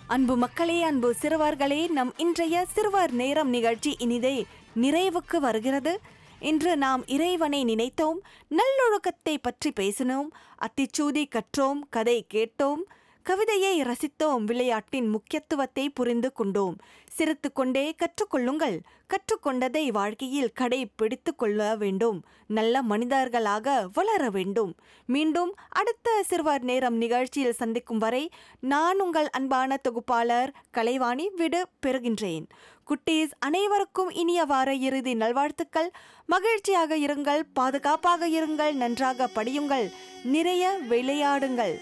அன்பு மக்களே அன்பு சிறுவர்களே நம் இன்றைய சிறுவர் நேரம் நிகழ்ச்சி இனிதே நிறைவுக்கு வருகிறது இன்று நாம் இறைவனை நினைத்தோம் நல்லொழுக்கத்தை பற்றி பேசினோம் அத்திச்சூதி கற்றோம் கதை கேட்டோம் கவிதையை ரசித்தோம் விளையாட்டின் முக்கியத்துவத்தை புரிந்து கொண்டோம் சிரித்து கொண்டே கற்றுக்கொள்ளுங்கள் கற்றுக்கொண்டதை வாழ்க்கையில் கடைபிடித்து கொள்ள வேண்டும் நல்ல மனிதர்களாக வளர வேண்டும் மீண்டும் அடுத்த சிறுவர் நேரம் நிகழ்ச்சியில் சந்திக்கும் வரை நான் உங்கள் அன்பான தொகுப்பாளர் கலைவாணி விடு பெறுகின்றேன் குட்டீஸ் அனைவருக்கும் இனிய வார இறுதி நல்வாழ்த்துக்கள் மகிழ்ச்சியாக இருங்கள் பாதுகாப்பாக இருங்கள் நன்றாக படியுங்கள் நிறைய விளையாடுங்கள்